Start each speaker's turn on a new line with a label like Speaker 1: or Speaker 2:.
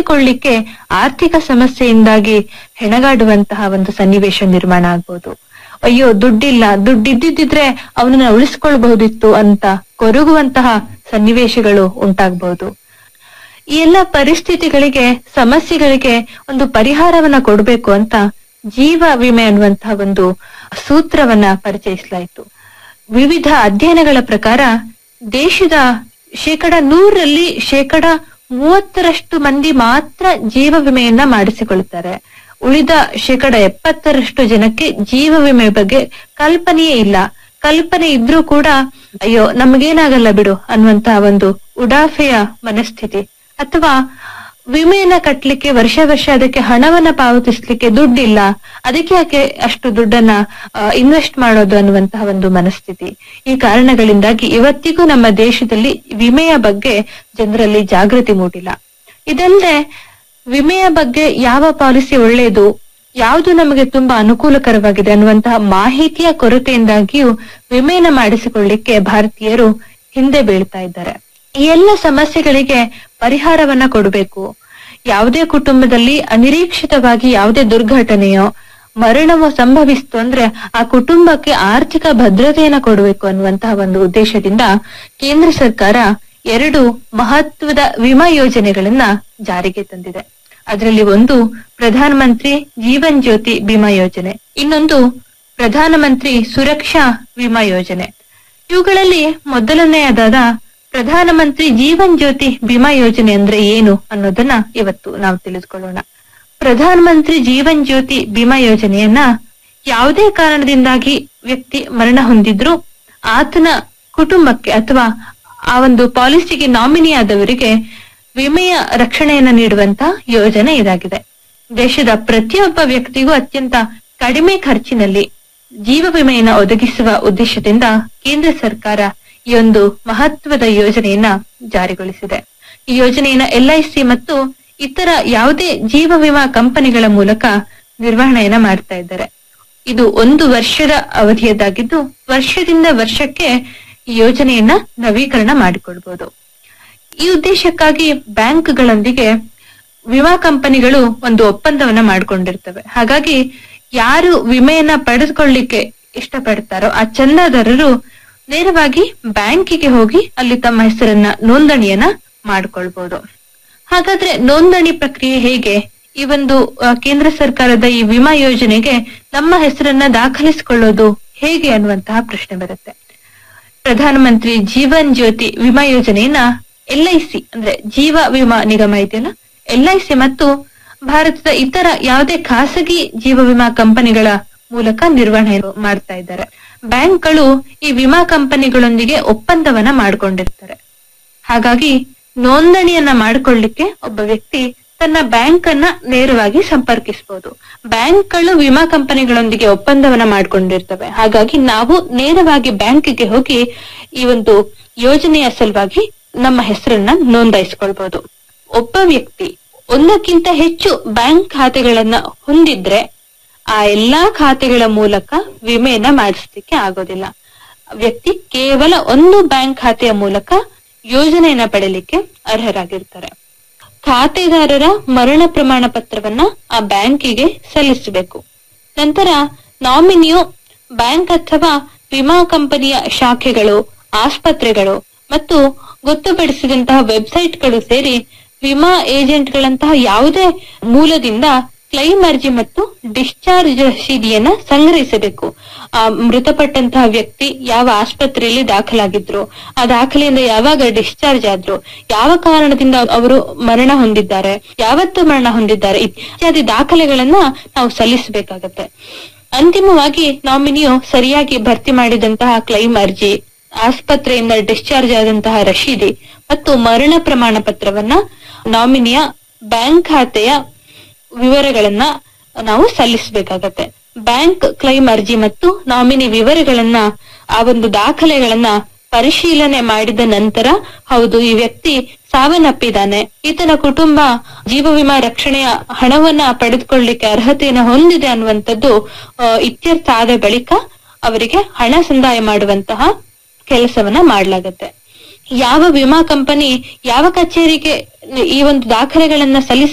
Speaker 1: ಉಳಿಸಿಕೊಳ್ಳಿಕ್ಕೆ ಆರ್ಥಿಕ ಸಮಸ್ಯೆಯಿಂದಾಗಿ ಹೆಣಗಾಡುವಂತಹ ಒಂದು ಸನ್ನಿವೇಶ ನಿರ್ಮಾಣ ಆಗ್ಬೋದು ಅಯ್ಯೋ ದುಡ್ಡಿಲ್ಲ ದುಡ್ಡಿದ್ದಿದ್ರೆ ಅವನನ್ನ ಉಳಿಸ್ಕೊಳ್ಬಹುದಿತ್ತು ಅಂತ ಕೊರಗುವಂತಹ ಸನ್ನಿವೇಶಗಳು ಉಂಟಾಗಬಹುದು ಈ ಎಲ್ಲ ಪರಿಸ್ಥಿತಿಗಳಿಗೆ ಸಮಸ್ಯೆಗಳಿಗೆ ಒಂದು ಪರಿಹಾರವನ್ನ ಕೊಡಬೇಕು ಅಂತ ಜೀವ ವಿಮೆ ಅನ್ನುವಂತಹ ಒಂದು ಸೂತ್ರವನ್ನ ಪರಿಚಯಿಸಲಾಯಿತು ವಿವಿಧ ಅಧ್ಯಯನಗಳ ಪ್ರಕಾರ ದೇಶದ ಶೇಕಡ ನೂರರಲ್ಲಿ ಶೇಕಡ ಮೂವತ್ತರಷ್ಟು ಮಂದಿ ಮಾತ್ರ ಜೀವ ವಿಮೆಯನ್ನ ಮಾಡಿಸಿಕೊಳ್ಳುತ್ತಾರೆ ಉಳಿದ ಶೇಕಡ ಎಪ್ಪತ್ತರಷ್ಟು ಜನಕ್ಕೆ ಜೀವ ವಿಮೆ ಬಗ್ಗೆ ಕಲ್ಪನೆಯೇ ಇಲ್ಲ ಕಲ್ಪನೆ ಇದ್ರೂ ಕೂಡ ಅಯ್ಯೋ ನಮಗೇನಾಗಲ್ಲ ಬಿಡು ಅನ್ನುವಂತಹ ಒಂದು ಉಡಾಫೆಯ ಮನಸ್ಥಿತಿ ಅಥವಾ ವಿಮೆಯನ್ನ ಕಟ್ಲಿಕ್ಕೆ ವರ್ಷ ವರ್ಷ ಅದಕ್ಕೆ ಹಣವನ್ನ ಪಾವತಿಸ್ಲಿಕ್ಕೆ ದುಡ್ಡಿಲ್ಲ ಅದಕ್ಕೆ ಯಾಕೆ ಅಷ್ಟು ದುಡ್ಡನ್ನ ಇನ್ವೆಸ್ಟ್ ಮಾಡೋದು ಅನ್ನುವಂತಹ ಒಂದು ಮನಸ್ಥಿತಿ ಈ ಕಾರಣಗಳಿಂದಾಗಿ ಇವತ್ತಿಗೂ ನಮ್ಮ ದೇಶದಲ್ಲಿ ವಿಮೆಯ ಬಗ್ಗೆ ಜನರಲ್ಲಿ ಜಾಗೃತಿ ಮೂಡಿಲ್ಲ ಇದಲ್ಲದೆ ವಿಮೆಯ ಬಗ್ಗೆ ಯಾವ ಪಾಲಿಸಿ ಒಳ್ಳೆಯದು ಯಾವುದು ನಮಗೆ ತುಂಬಾ ಅನುಕೂಲಕರವಾಗಿದೆ ಅನ್ನುವಂತಹ ಮಾಹಿತಿಯ ಕೊರತೆಯಿಂದಾಗಿಯೂ ವಿಮೆಯನ್ನ ಮಾಡಿಸಿಕೊಳ್ಳಿಕ್ಕೆ ಭಾರತೀಯರು ಹಿಂದೆ ಬೀಳ್ತಾ ಇದ್ದಾರೆ ಈ ಎಲ್ಲ ಸಮಸ್ಯೆಗಳಿಗೆ ಪರಿಹಾರವನ್ನ ಕೊಡಬೇಕು ಯಾವುದೇ ಕುಟುಂಬದಲ್ಲಿ ಅನಿರೀಕ್ಷಿತವಾಗಿ ಯಾವುದೇ ದುರ್ಘಟನೆಯೋ ಮರಣವೋ ಸಂಭವಿಸ್ತು ಅಂದ್ರೆ ಆ ಕುಟುಂಬಕ್ಕೆ ಆರ್ಥಿಕ ಭದ್ರತೆಯನ್ನ ಕೊಡಬೇಕು ಅನ್ನುವಂತಹ ಒಂದು ಉದ್ದೇಶದಿಂದ ಕೇಂದ್ರ ಸರ್ಕಾರ ಎರಡು ಮಹತ್ವದ ವಿಮಾ ಯೋಜನೆಗಳನ್ನ ಜಾರಿಗೆ ತಂದಿದೆ ಅದರಲ್ಲಿ ಒಂದು ಪ್ರಧಾನ ಮಂತ್ರಿ ಜೀವನ್ ಜ್ಯೋತಿ ವಿಮಾ ಯೋಜನೆ ಇನ್ನೊಂದು ಪ್ರಧಾನಮಂತ್ರಿ ಸುರಕ್ಷಾ ವಿಮಾ ಯೋಜನೆ ಇವುಗಳಲ್ಲಿ ಮೊದಲನೆಯದಾದ ಪ್ರಧಾನಮಂತ್ರಿ ಜೀವನ್ ಜ್ಯೋತಿ ವಿಮಾ ಯೋಜನೆ ಅಂದ್ರೆ ಏನು ಅನ್ನೋದನ್ನ ಇವತ್ತು ನಾವು ತಿಳಿದುಕೊಳ್ಳೋಣ ಪ್ರಧಾನಮಂತ್ರಿ ಜೀವನ್ ಜ್ಯೋತಿ ವಿಮಾ ಯೋಜನೆಯನ್ನ ಯಾವುದೇ ಕಾರಣದಿಂದಾಗಿ ವ್ಯಕ್ತಿ ಮರಣ ಹೊಂದಿದ್ರು ಆತನ ಕುಟುಂಬಕ್ಕೆ ಅಥವಾ ಆ ಒಂದು ಪಾಲಿಸಿಗೆ ನಾಮಿನಿ ಆದವರಿಗೆ ವಿಮೆಯ ರಕ್ಷಣೆಯನ್ನ ನೀಡುವಂತ ಯೋಜನೆ ಇದಾಗಿದೆ ದೇಶದ ಪ್ರತಿಯೊಬ್ಬ ವ್ಯಕ್ತಿಗೂ ಅತ್ಯಂತ ಕಡಿಮೆ ಖರ್ಚಿನಲ್ಲಿ ಜೀವ ವಿಮೆಯನ್ನ ಒದಗಿಸುವ ಉದ್ದೇಶದಿಂದ ಕೇಂದ್ರ ಸರ್ಕಾರ ಈ ಒಂದು ಮಹತ್ವದ ಯೋಜನೆಯನ್ನ ಜಾರಿಗೊಳಿಸಿದೆ ಈ ಯೋಜನೆಯನ್ನ ಎಲ್ಐಸಿ ಮತ್ತು ಇತರ ಯಾವುದೇ ಜೀವ ವಿಮಾ ಕಂಪನಿಗಳ ಮೂಲಕ ನಿರ್ವಹಣೆಯನ್ನ ಮಾಡ್ತಾ ಇದ್ದಾರೆ ಇದು ಒಂದು ವರ್ಷದ ಅವಧಿಯದ್ದಾಗಿದ್ದು ವರ್ಷದಿಂದ ವರ್ಷಕ್ಕೆ ಈ ಯೋಜನೆಯನ್ನ ನವೀಕರಣ ಮಾಡಿಕೊಳ್ಬಹುದು ಈ ಉದ್ದೇಶಕ್ಕಾಗಿ ಬ್ಯಾಂಕ್ಗಳೊಂದಿಗೆ ವಿಮಾ ಕಂಪನಿಗಳು ಒಂದು ಒಪ್ಪಂದವನ್ನ ಮಾಡಿಕೊಂಡಿರ್ತವೆ ಹಾಗಾಗಿ ಯಾರು ವಿಮೆಯನ್ನ ಪಡೆದುಕೊಳ್ಳಿಕ್ಕೆ ಇಷ್ಟಪಡ್ತಾರೋ ಆ ಚಂದಾದಾರರು ನೇರವಾಗಿ ಬ್ಯಾಂಕಿಗೆ ಹೋಗಿ ಅಲ್ಲಿ ತಮ್ಮ ಹೆಸರನ್ನ ನೋಂದಣಿಯನ್ನ ಮಾಡ್ಕೊಳ್ಬಹುದು ಹಾಗಾದ್ರೆ ನೋಂದಣಿ ಪ್ರಕ್ರಿಯೆ ಹೇಗೆ ಈ ಒಂದು ಆ, ಕೇಂದ್ರ ಸರ್ಕಾರದ ಈ ವಿಮಾ ಯೋಜನೆಗೆ ನಮ್ಮ ಹೆಸರನ್ನ ದಾಖಲಿಸಿಕೊಳ್ಳೋದು ಹೇಗೆ ಅನ್ನುವಂತಹ ಪ್ರಶ್ನೆ ಬರುತ್ತೆ ಪ್ರಧಾನಮಂತ್ರಿ ಜೀವನ್ ಜ್ಯೋತಿ ವಿಮಾ ಯೋಜನೆಯನ್ನ ಎಲ್ಐಸಿ ಅಂದ್ರೆ ಜೀವ ವಿಮಾ ನಿಗಮ ಇದೆಯಲ್ಲ ಎಲ್ಐಸಿ ಮತ್ತು ಭಾರತದ ಇತರ ಯಾವುದೇ ಖಾಸಗಿ ಜೀವ ವಿಮಾ ಕಂಪನಿಗಳ ಮೂಲಕ ನಿರ್ವಹಣೆ ಮಾಡ್ತಾ ಇದ್ದಾರೆ ಬ್ಯಾಂಕ್ಗಳು ಈ ವಿಮಾ ಕಂಪನಿಗಳೊಂದಿಗೆ ಒಪ್ಪಂದವನ್ನ ಮಾಡ್ಕೊಂಡಿರ್ತಾರೆ ಹಾಗಾಗಿ ನೋಂದಣಿಯನ್ನ ಮಾಡಿಕೊಳ್ಳಿಕ್ಕೆ ಒಬ್ಬ ವ್ಯಕ್ತಿ ತನ್ನ ಬ್ಯಾಂಕ್ ಅನ್ನ ನೇರವಾಗಿ ಸಂಪರ್ಕಿಸಬಹುದು ಬ್ಯಾಂಕ್ಗಳು ವಿಮಾ ಕಂಪನಿಗಳೊಂದಿಗೆ ಒಪ್ಪಂದವನ್ನ ಮಾಡ್ಕೊಂಡಿರ್ತವೆ ಹಾಗಾಗಿ ನಾವು ನೇರವಾಗಿ ಬ್ಯಾಂಕಿಗೆ ಹೋಗಿ ಈ ಒಂದು ಯೋಜನೆಯ ಸಲುವಾಗಿ ನಮ್ಮ ಹೆಸರನ್ನ ನೋಂದಾಯಿಸಿಕೊಳ್ಬಹುದು ಒಬ್ಬ ವ್ಯಕ್ತಿ ಒಂದಕ್ಕಿಂತ ಹೆಚ್ಚು ಬ್ಯಾಂಕ್ ಖಾತೆಗಳನ್ನ ಹೊಂದಿದ್ರೆ ಆ ಎಲ್ಲಾ ಖಾತೆಗಳ ಮೂಲಕ ವಿಮೆಯನ್ನ ಮಾಡಿಸ್ಲಿಕ್ಕೆ ಆಗೋದಿಲ್ಲ ವ್ಯಕ್ತಿ ಕೇವಲ ಒಂದು ಬ್ಯಾಂಕ್ ಖಾತೆಯ ಮೂಲಕ ಯೋಜನೆಯನ್ನ ಪಡೆಯಲಿಕ್ಕೆ ಅರ್ಹರಾಗಿರ್ತಾರೆ ಖಾತೆದಾರರ ಮರಣ ಪ್ರಮಾಣ ಪತ್ರವನ್ನ ಆ ಬ್ಯಾಂಕಿಗೆ ಸಲ್ಲಿಸಬೇಕು ನಂತರ ನಾಮಿನಿಯು ಬ್ಯಾಂಕ್ ಅಥವಾ ವಿಮಾ ಕಂಪನಿಯ ಶಾಖೆಗಳು ಆಸ್ಪತ್ರೆಗಳು ಮತ್ತು ಗೊತ್ತುಪಡಿಸಿದಂತಹ ವೆಬ್ಸೈಟ್ಗಳು ಸೇರಿ ವಿಮಾ ಏಜೆಂಟ್ಗಳಂತಹ ಯಾವುದೇ ಮೂಲದಿಂದ ಕ್ಲೈಮ್ ಅರ್ಜಿ ಮತ್ತು ಡಿಸ್ಚಾರ್ಜ್ ರಸೀದಿಯನ್ನ ಸಂಗ್ರಹಿಸಬೇಕು ಆ ಮೃತಪಟ್ಟಂತಹ ವ್ಯಕ್ತಿ ಯಾವ ಆಸ್ಪತ್ರೆಯಲ್ಲಿ ದಾಖಲಾಗಿದ್ರು ಆ ದಾಖಲೆಯಿಂದ ಯಾವಾಗ ಡಿಸ್ಚಾರ್ಜ್ ಆದ್ರು ಯಾವ ಕಾರಣದಿಂದ ಅವರು ಮರಣ ಹೊಂದಿದ್ದಾರೆ ಯಾವತ್ತು ಮರಣ ಹೊಂದಿದ್ದಾರೆ ಇತ್ಯಾದಿ ದಾಖಲೆಗಳನ್ನ ನಾವು ಸಲ್ಲಿಸಬೇಕಾಗತ್ತೆ ಅಂತಿಮವಾಗಿ ನಾಮಿನಿಯು ಸರಿಯಾಗಿ ಭರ್ತಿ ಮಾಡಿದಂತಹ ಕ್ಲೈಮ್ ಅರ್ಜಿ ಆಸ್ಪತ್ರೆಯಿಂದ ಡಿಸ್ಚಾರ್ಜ್ ಆದಂತಹ ರಶೀದಿ ಮತ್ತು ಮರಣ ಪ್ರಮಾಣ ಪತ್ರವನ್ನ ನಾಮಿನಿಯ ಬ್ಯಾಂಕ್ ಖಾತೆಯ ವಿವರಗಳನ್ನ ನಾವು ಸಲ್ಲಿಸಬೇಕಾಗತ್ತೆ ಬ್ಯಾಂಕ್ ಕ್ಲೈಮ್ ಅರ್ಜಿ ಮತ್ತು ನಾಮಿನಿ ವಿವರಗಳನ್ನ ಆ ಒಂದು ದಾಖಲೆಗಳನ್ನ ಪರಿಶೀಲನೆ ಮಾಡಿದ ನಂತರ ಹೌದು ಈ ವ್ಯಕ್ತಿ ಸಾವನ್ನಪ್ಪಿದ್ದಾನೆ ಈತನ ಕುಟುಂಬ ಜೀವ ವಿಮಾ ರಕ್ಷಣೆಯ ಹಣವನ್ನ ಪಡೆದುಕೊಳ್ಳಲಿಕ್ಕೆ ಅರ್ಹತೆಯನ್ನು ಹೊಂದಿದೆ ಅನ್ನುವಂಥದ್ದು ಆ, ಇತ್ಯರ್ಥ ಆದ ಬಳಿಕ ಅವರಿಗೆ ಹಣ ಸಂದಾಯ ಮಾಡುವಂತಹ ಕೆಲಸವನ್ನ ಮಾಡಲಾಗತ್ತೆ ಯಾವ ವಿಮಾ ಕಂಪನಿ ಯಾವ ಕಚೇರಿಗೆ ಈ ಒಂದು ದಾಖಲೆಗಳನ್ನ ಸಲ್ಲಿಸ